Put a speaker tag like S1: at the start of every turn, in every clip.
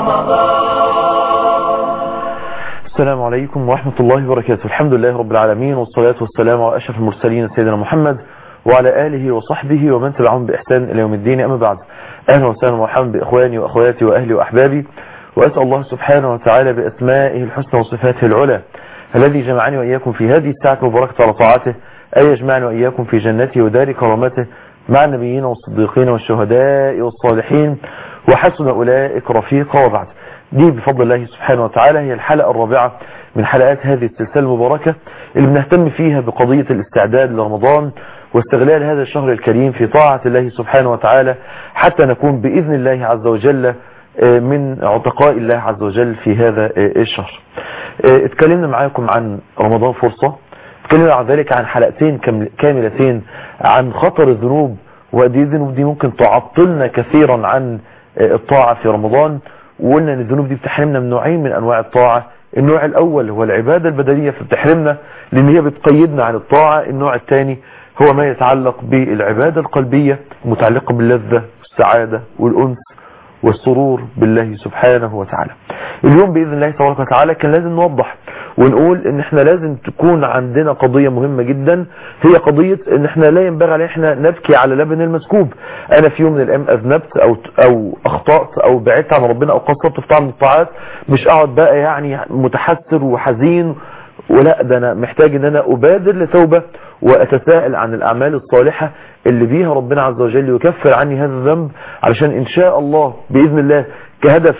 S1: السلام عليكم ورحمة الله وبركاته الحمد لله رب العالمين والصلاة والسلام على أشرف المرسلين سيدنا محمد وعلى آله وصحبه ومن تبعهم بإحسان إلى يوم الدين أما بعد أهلا وسهلا ومرحبا بإخواني وأخواتي وأهلي وأحبابي وأسأل الله سبحانه وتعالى بأسمائه الحسنى وصفاته العلى الذي جمعني وإياكم في هذه الساعة المباركة على طاعته أن يجمعني وإياكم في جنته ودار كرامته مع النبيين والصديقين والشهداء والصالحين وحسن أولئك رفيقا وبعد دي بفضل الله سبحانه وتعالى هي الحلقة الرابعة من حلقات هذه السلسلة المباركة اللي بنهتم فيها بقضية الاستعداد لرمضان واستغلال هذا الشهر الكريم في طاعة الله سبحانه وتعالى حتى نكون بإذن الله عز وجل من عتقاء الله عز وجل في هذا الشهر اتكلمنا معاكم عن رمضان فرصة اتكلمنا عن ذلك عن حلقتين كاملتين عن خطر الذنوب وقد ايه الذنوب دي ممكن تعطلنا كثيرا عن الطاعة في رمضان وقلنا ان الذنوب دي بتحرمنا من نوعين من انواع الطاعة النوع الاول هو العبادة البدنية فبتحرمنا لان هي بتقيدنا عن الطاعة النوع الثاني هو ما يتعلق بالعبادة القلبية المتعلقة باللذة والسعادة والأنس والسرور بالله سبحانه وتعالى اليوم بإذن الله تبارك وتعالى كان لازم نوضح ونقول ان احنا لازم تكون عندنا قضية مهمة جدا هي قضية ان احنا لا ينبغي علينا احنا نبكي على لبن المسكوب انا في يوم من الايام اذنبت او او اخطأت او بعدت عن ربنا او قصرت في طعم الطاعات مش اقعد بقى يعني متحسر وحزين ولا ده انا محتاج ان انا ابادر لتوبة واتساءل عن الاعمال الصالحة اللي بيها ربنا عز وجل يكفر عني هذا الذنب علشان ان شاء الله باذن الله كهدف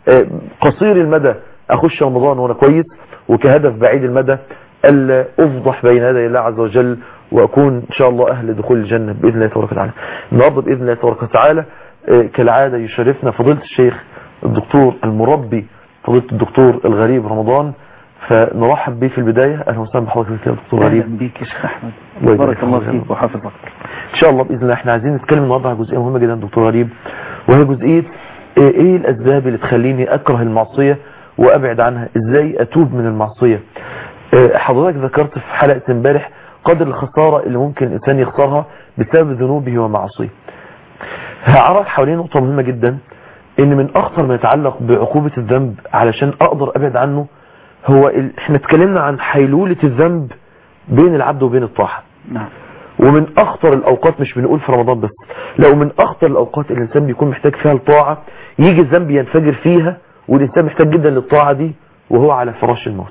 S1: قصير المدى اخش رمضان وانا كويس وكهدف بعيد المدى الا افضح بين يدي الله عز وجل واكون ان شاء الله اهل دخول الجنة باذن الله تبارك وتعالى النهارده باذن الله تبارك وتعالى كالعادة يشرفنا فضيلة الشيخ الدكتور المربي فضيلة الدكتور الغريب رمضان فنرحب بيه في البداية اهلا وسهلا بحضرتك يا دكتور غريب
S2: اهلا بيك يا شيخ احمد بارك الله فيك وحافظك
S1: ان شاء الله باذن الله احنا عايزين نتكلم النهارده على جزئيه مهمه جدا دكتور غريب وهي جزئيه ايه الاسباب اللي تخليني اكره المعصيه وابعد عنها ازاي اتوب من المعصيه حضرتك ذكرت في حلقه امبارح قدر الخساره اللي ممكن الانسان يخسرها بسبب ذنوبه ومعاصيه هعرض حوالين نقطه مهمه جدا ان من اخطر ما يتعلق بعقوبه الذنب علشان اقدر ابعد عنه هو ال... احنا اتكلمنا عن حيلولة الذنب بين العبد وبين الطاعة
S2: نعم
S1: ومن اخطر الاوقات مش بنقول في رمضان بس لو من اخطر الاوقات اللي الانسان بيكون محتاج فيها الطاعة يجي الذنب ينفجر فيها والانسان محتاج جدا للطاعة دي وهو على فراش الموت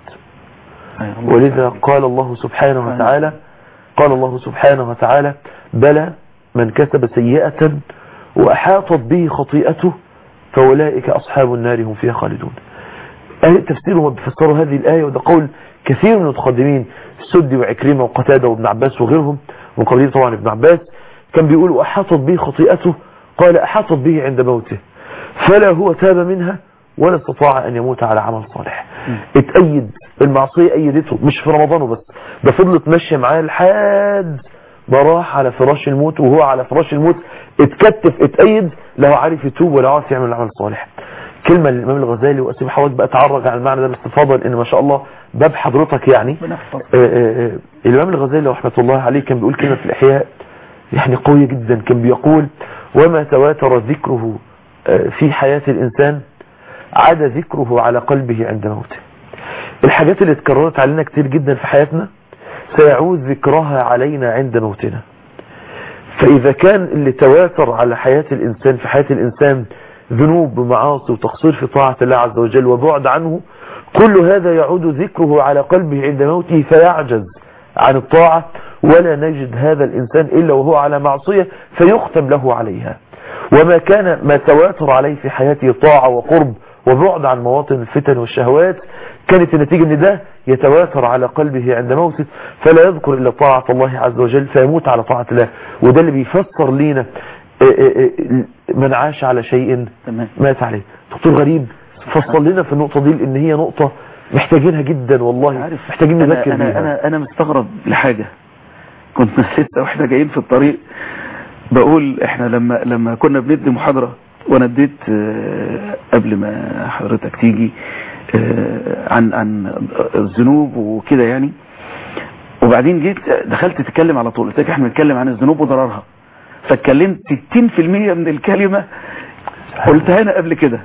S1: ولذا قال الله سبحانه وتعالى قال الله سبحانه وتعالى بلى من كسب سيئة واحاطت به خطيئته فاولئك اصحاب النار هم فيها خالدون أهل التفسير هم بيفسروا هذه الآية وده قول كثير من المتقدمين السدي وعكرمة وقتادة وابن عباس وغيرهم مقابلين طبعا ابن عباس كان بيقول وأحاطت به خطيئته قال أحاطت به عند موته فلا هو تاب منها ولا استطاع أن يموت على عمل صالح اتأيد المعصية أيدته مش في رمضان وبس ده فضلت ماشية معاه لحد ما راح على فراش الموت وهو على فراش الموت اتكتف اتأيد لا عارف يتوب ولا عارف يعمل العمل الصالح كلمة للإمام الغزالي وأسيب حاولت بقى أتعرج على المعنى ده باستفاضة لأن ما شاء الله باب حضرتك يعني آآ آآ الإمام الغزالي رحمة الله عليه كان بيقول كلمة في الإحياء يعني قوية جدا كان بيقول وما تواتر ذكره في حياة الإنسان عاد ذكره على قلبه عند موته الحاجات اللي اتكررت علينا كتير جدا في حياتنا سيعود ذكرها علينا عند موتنا فإذا كان اللي تواتر على حياة الإنسان في حياة الإنسان ذنوب ومعاصي وتقصير في طاعة الله عز وجل وبعد عنه كل هذا يعود ذكره على قلبه عند موته فيعجز عن الطاعة ولا نجد هذا الإنسان إلا وهو على معصية فيختم له عليها وما كان ما تواتر عليه في حياته طاعة وقرب وبعد عن مواطن الفتن والشهوات كانت النتيجة ان ده يتواتر على قلبه عند موته فلا يذكر إلا طاعة الله عز وجل فيموت على طاعة الله وده اللي بيفسر لينا من عاش على شيء
S2: تمام.
S1: مات عليه دكتور غريب فصل لنا في النقطة دي لان هي نقطة محتاجينها جدا والله
S2: عارف
S1: محتاجين
S2: أنا,
S1: نذكر
S2: أنا,
S1: بيها
S2: أنا, أنا مستغرب لحاجة كنت لسه واحنا جايين في الطريق بقول احنا لما لما كنا بندي محاضرة وانا اديت آه، قبل ما حضرتك تيجي آه، عن عن الذنوب وكده يعني وبعدين جيت دخلت تتكلم على طول قلت لك احنا بنتكلم عن الذنوب وضررها فاتكلمت 60% من الكلمة قلتها انا قبل كده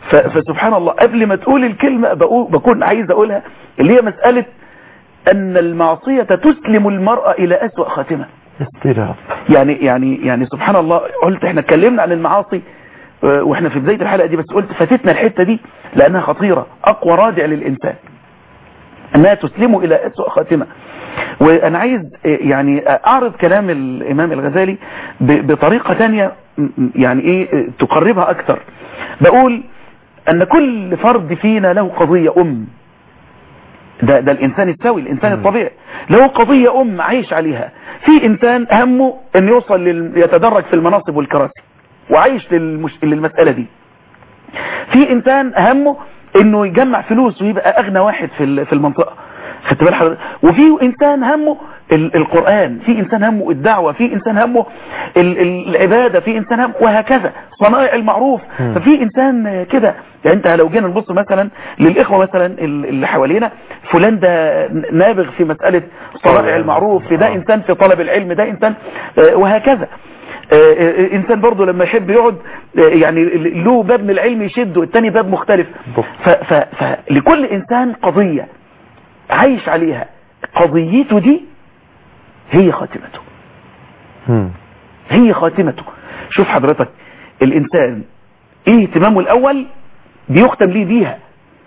S2: ف- فسبحان الله قبل ما تقول الكلمة بقول بكون عايز أقولها اللي هي مسألة أن المعصية تسلم المرأة إلى أسوأ خاتمة
S1: استير يا رب
S2: يعني يعني يعني سبحان الله قلت احنا اتكلمنا عن المعاصي آه، واحنا في بداية الحلقة دي بس قلت فاتتنا الحتة دي لأنها خطيرة أقوى رادع للإنسان أنها تسلمه إلى أسوأ خاتمة وأنا عايز آه، يعني أعرض كلام الإمام الغزالي ب- بطريقة تانية م- م- يعني إيه آه، تقربها أكثر بقول أن كل فرد فينا له قضية أم ده, ده الإنسان السوي الإنسان
S1: مم.
S2: الطبيعي له قضية أم عايش عليها في إنسان همه أن يوصل لل... يتدرج في المناصب والكراسي وعايش للمش... للمسألة دي في إنسان همه أنه يجمع فلوس ويبقى أغنى واحد في ال- في المنطقة خدت بال حضرتك وفي إنسان همه ال... القرآن في إنسان همه الدعوة في إنسان همه ال... ال- العبادة في إنسان همه وهكذا صنائع المعروف
S1: مم.
S2: ففي إنسان كده يعني أنت لو جينا نبص مثلا للإخوة مثلا ال- اللي حوالينا فلان ده نابغ في مسألة صنائع المعروف في ده
S1: آه.
S2: إنسان في طلب العلم ده إنسان آه، وهكذا آه، آه، إنسان برضه لما يحب يقعد آه، يعني له باب من العلم يشده والتاني باب مختلف
S1: بالضبط.
S2: ف- ف- فلكل إنسان قضية عايش عليها قضيته دي هي خاتمته
S1: مم.
S2: هي خاتمته شوف حضرتك الإنسان إيه اهتمامه الأول بيختم ليه بيها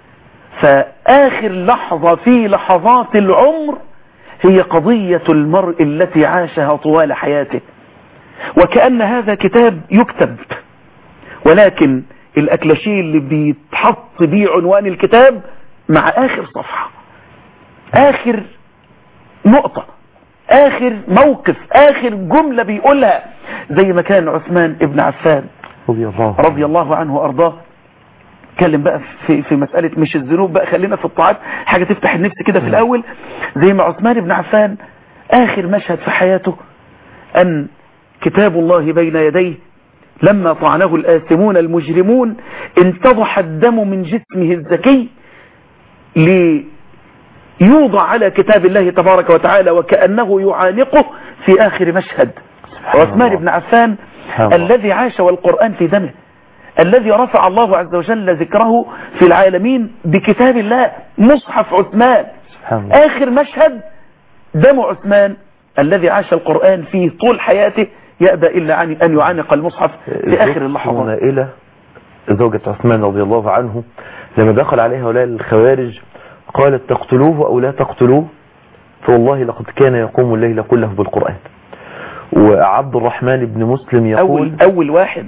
S2: فآخر لحظة في لحظات العمر هي قضية المرء التي عاشها طوال حياته وكأن هذا كتاب يكتب ولكن الأكلاشيه اللي بيتحط بيه عنوان الكتاب مع آخر صفحة آخر نقطة آخر موقف آخر جملة بيقولها زي ما كان عثمان ابن عفان
S1: رضي الله
S2: رضي الله عنه وأرضاه اتكلم بقى في في مسألة مش الذنوب بقى خلينا في الطاعات حاجة تفتح النفس كده في الأول زي ما عثمان بن عفان آخر مشهد في حياته أن كتاب الله بين يديه لما طعنه الآثمون المجرمون انتضح الدم من جسمه الزكي ليوضع على كتاب الله تبارك وتعالى وكأنه يعانقه في آخر مشهد
S1: سبحان
S2: عثمان
S1: الله.
S2: بن عفان
S1: سبحان الله.
S2: الذي عاش والقرآن في دمه الذي رفع الله عز وجل ذكره في العالمين بكتاب الله مصحف عثمان
S1: سبحان الله
S2: آخر مشهد دم عثمان الذي عاش القرآن فيه طول حياته يأبى إلا عن أن يعانق المصحف في آخر
S1: زوجته
S2: اللحظات
S1: نائلة زوجة عثمان رضي الله عنه لما دخل عليها هؤلاء الخوارج قالت تقتلوه أو لا تقتلوه فوالله لقد كان يقوم الليل كله بالقرآن وعبد الرحمن بن مسلم يقول
S2: أول, أول واحد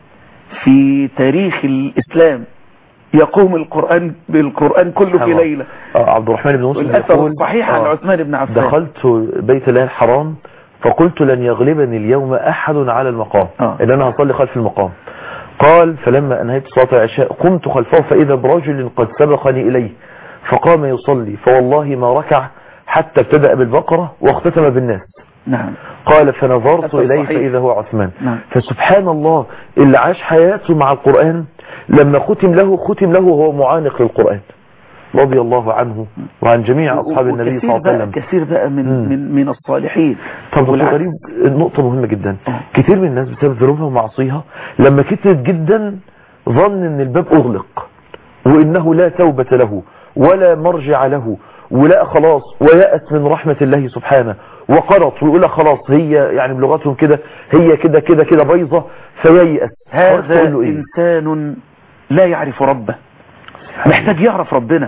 S2: في تاريخ الإسلام يقوم القرآن بالقرآن كله في
S1: سبحان الله.
S2: ليلة
S1: آه، عبد الرحمن بن مسلم
S2: والأثر
S1: يقول
S2: الصحيح عن
S1: آه،
S2: عثمان بن عفان
S1: دخلت بيت الله الحرام فقلت لن يغلبني اليوم أحد على المقام
S2: آه.
S1: إن أنا هصلي خلف المقام قال فلما أنهيت صلاة العشاء قمت خلفه فإذا برجل قد سبقني إليه فقام يصلي فوالله ما ركع حتى ابتدأ بالبقرة واختتم بالناس
S2: نعم
S1: قال فنظرت
S2: أثر
S1: إليه
S2: صحيح.
S1: فإذا هو عثمان
S2: نعم.
S1: فسبحان الله اللي عاش حياته مع القرآن لما ختم له ختم له وهو معانق للقرآن رضي الله عنه وعن جميع أصحاب النبي صلى الله عليه
S2: بقى
S1: وسلم
S2: كثير بقى من
S1: مم.
S2: من من الصالحين
S1: طب
S2: والعكس.
S1: غريب النقطة مهمة جدا
S2: آه.
S1: كتير من الناس بسبب ذنوبها ومعصيها لما كترت جدا ظن ان الباب اغلق وانه لا توبة له ولا مرجع له ولا خلاص ويأس من رحمة الله سبحانه وقرط ويقول لك خلاص هي يعني بلغتهم كده هي كده كده كده بايظة فييأس خلاص
S2: هذا
S1: تقول له إيه؟
S2: إنسان لا يعرف ربه محتاج يعرف ربنا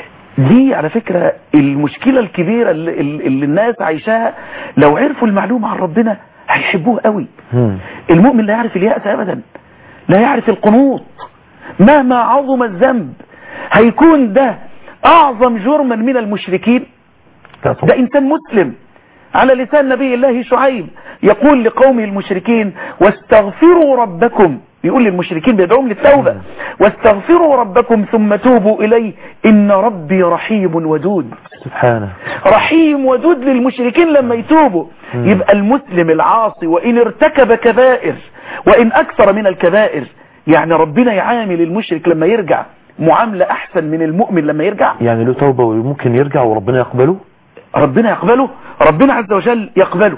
S2: دي على فكرة المشكلة الكبيرة اللي, اللي الناس عايشاها لو عرفوا المعلومة عن ربنا هيحبوه قوي
S1: مم.
S2: المؤمن لا يعرف اليأس أبدا لا يعرف القنوط مهما عظم الذنب هيكون ده أعظم جرما من المشركين
S1: لا طبعا.
S2: ده إنسان مسلم على لسان نبي الله شعيب يقول لقومه المشركين واستغفروا ربكم يقول للمشركين بيدعوهم للتوبة واستغفروا ربكم ثم توبوا إليه إن ربي رحيم ودود
S1: سبحانه
S2: رحيم ودود للمشركين لما يتوبوا
S1: مم.
S2: يبقى المسلم العاصي وإن ارتكب كبائر وإن أكثر من الكبائر يعني ربنا يعامل المشرك لما يرجع معاملة أحسن من المؤمن لما يرجع
S1: يعني له توبة وممكن يرجع وربنا يقبله
S2: ربنا يقبله ربنا عز وجل يقبله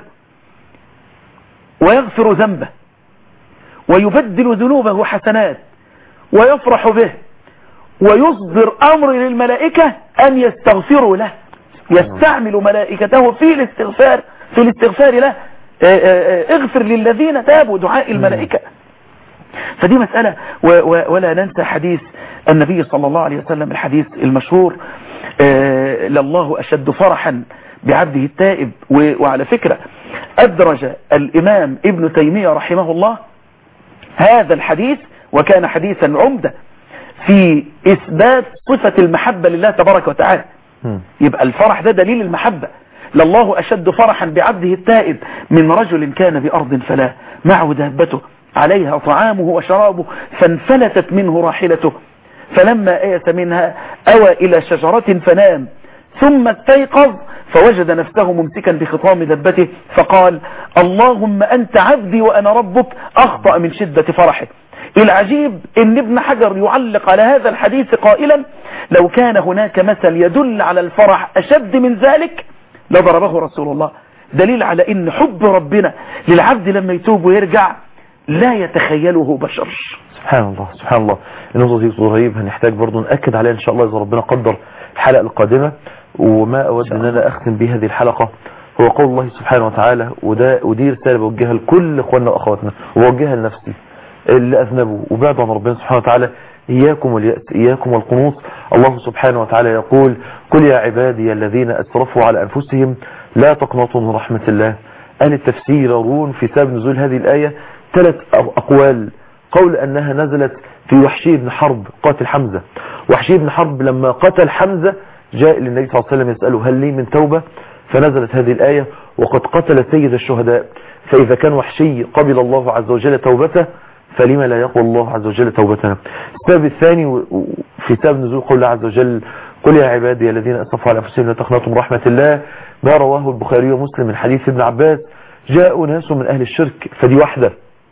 S2: ويغفر ذنبه ويبدل ذنوبه حسنات ويفرح به ويصدر أمر للملائكة أن يستغفروا له يستعمل ملائكته في الاستغفار في الاستغفار له اغفر للذين تابوا دعاء الملائكة فدي مسألة و و ولا ننسى حديث النبي صلى الله عليه وسلم الحديث المشهور لله أشد فرحا بعبده التائب وعلى فكرة أدرج الإمام ابن تيمية رحمه الله هذا الحديث وكان حديثا عمدة في إثبات صفة المحبة لله تبارك وتعالى يبقى الفرح ده دليل المحبة لله أشد فرحا بعبده التائب من رجل كان بأرض فلا معه دابته عليها طعامه وشرابه فانفلتت منه راحلته فلما ايس منها اوى الى شجرة فنام ثم استيقظ فوجد نفسه ممسكا بخطام دبته فقال اللهم انت عبدي وانا ربك اخطأ من شدة فرحه العجيب ان ابن حجر يعلق على هذا الحديث قائلا لو كان هناك مثل يدل على الفرح اشد من ذلك لضربه رسول الله دليل على ان حب ربنا للعبد لما يتوب ويرجع لا يتخيله بشر
S1: سبحان الله سبحان الله النقطة دي رهيب هنحتاج برضو نأكد عليها إن شاء الله إذا ربنا قدر الحلقة القادمة وما أود أن أنا أختم به هذه الحلقة هو قول الله سبحانه وتعالى وده ودي رسالة بوجهها لكل إخواننا وأخواتنا وبوجهها لنفسي اللي أذنبوا وبعدوا عن ربنا سبحانه وتعالى إياكم واليأس إياكم والقنوط الله سبحانه وتعالى يقول قل يا عبادي الذين أسرفوا على أنفسهم لا تقنطوا من رحمة الله أهل التفسير يرون في سبب نزول هذه الآية ثلاث أقوال قول أنها نزلت في وحشي بن حرب قاتل حمزة وحشي بن حرب لما قتل حمزة جاء للنبي صلى الله عليه وسلم يسأله هل لي من توبة فنزلت هذه الآية وقد قتل سيد الشهداء فإذا كان وحشي قبل الله عز وجل توبته فلما لا يقبل الله عز وجل توبتنا السبب الثاني في سبب نزول قول الله عز وجل قل يا عبادي الذين أسرفوا على أنفسهم لا تقنطوا من رحمة الله ما رواه البخاري ومسلم من حديث ابن عباس جاءوا ناس من أهل الشرك فدي واحدة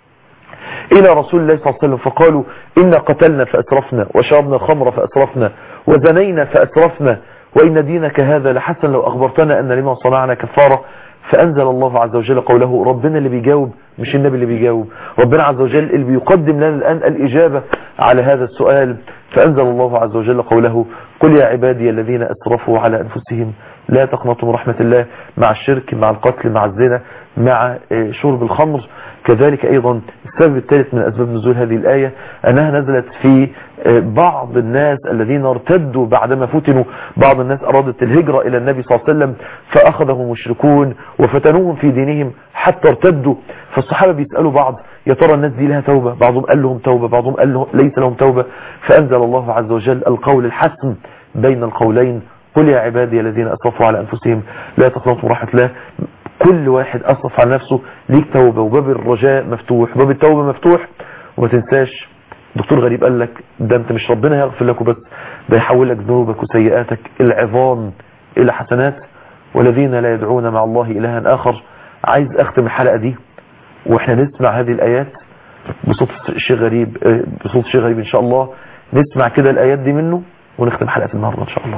S1: إلى رسول الله صلى الله عليه وسلم فقالوا إنا قتلنا فأسرفنا وشربنا الخمر فأسرفنا وزنينا فأسرفنا وإن دينك هذا لحسن لو أخبرتنا أن لما صنعنا كفارة فأنزل الله عز وجل قوله ربنا اللي بيجاوب مش النبي اللي بيجاوب ربنا عز وجل اللي بيقدم لنا الآن الإجابة على هذا السؤال فأنزل الله عز وجل قوله قل يا عبادي الذين أسرفوا على أنفسهم لا تقنطوا من رحمة الله مع الشرك مع القتل مع الزنا مع شرب الخمر كذلك أيضا السبب الثالث من أسباب نزول هذه الآية أنها نزلت في بعض الناس الذين ارتدوا بعدما فتنوا بعض الناس أرادت الهجرة إلى النبي صلى الله عليه وسلم فأخذهم مشركون وفتنوهم في دينهم حتى ارتدوا فالصحابة بيسألوا بعض يا ترى الناس دي لها توبة بعضهم قال لهم توبة بعضهم قال لهم ليس لهم توبة فأنزل الله عز وجل القول الحسن بين القولين قل يا عبادي الذين أسرفوا على أنفسهم لا تقنطوا من رحمة الله كل واحد أسرف على نفسه ليك توبة وباب الرجاء مفتوح وباب التوبة مفتوح وما تنساش دكتور غريب قال لك ده انت مش ربنا يغفر لك بس ده يحول لك ذنوبك وسيئاتك العظام إلى حسنات والذين لا يدعون مع الله إلها آخر عايز أختم الحلقة دي وإحنا نسمع هذه الآيات بصوت الشيخ غريب بصوت الشيخ غريب إن شاء الله نسمع كده الآيات دي منه ونختم حلقة النهاردة إن شاء الله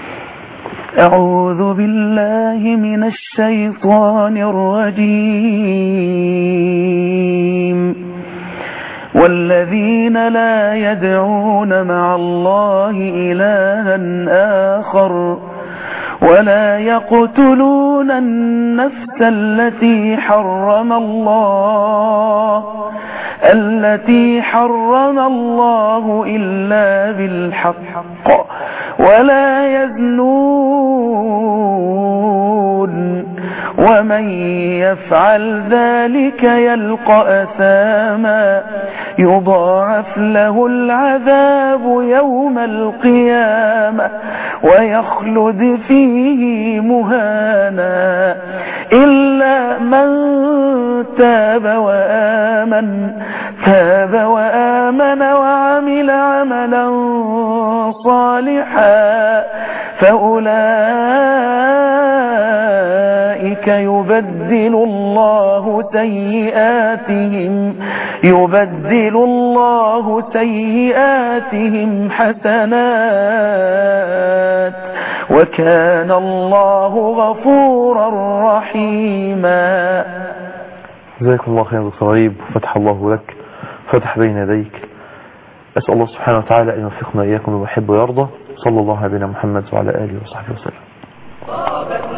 S2: أعوذ بالله من الشيطان الرجيم والذين لا يدعون مع الله إلها آخر ولا يقتلون النفس التي حرم الله التي حرم الله إلا بالحق ولا يزنون ومن يفعل ذلك يلقى أثاما يضاعف له العذاب يوم القيامة ويخلد فيه مهانا إلا من تاب وآمن تاب وآمن وعمل عملا صالحا فأولئك يبدل الله سيئاتهم يبدل الله سيئاتهم حسنات وكان الله غفورا رحيما
S1: جزاكم الله خير دكتور غريب فتح الله لك فتح بين يديك أسأل الله سبحانه وتعالى أن يوفقنا إياكم بما يحب ويرضى صلى الله على نبينا محمد وعلى آله وصحبه وسلم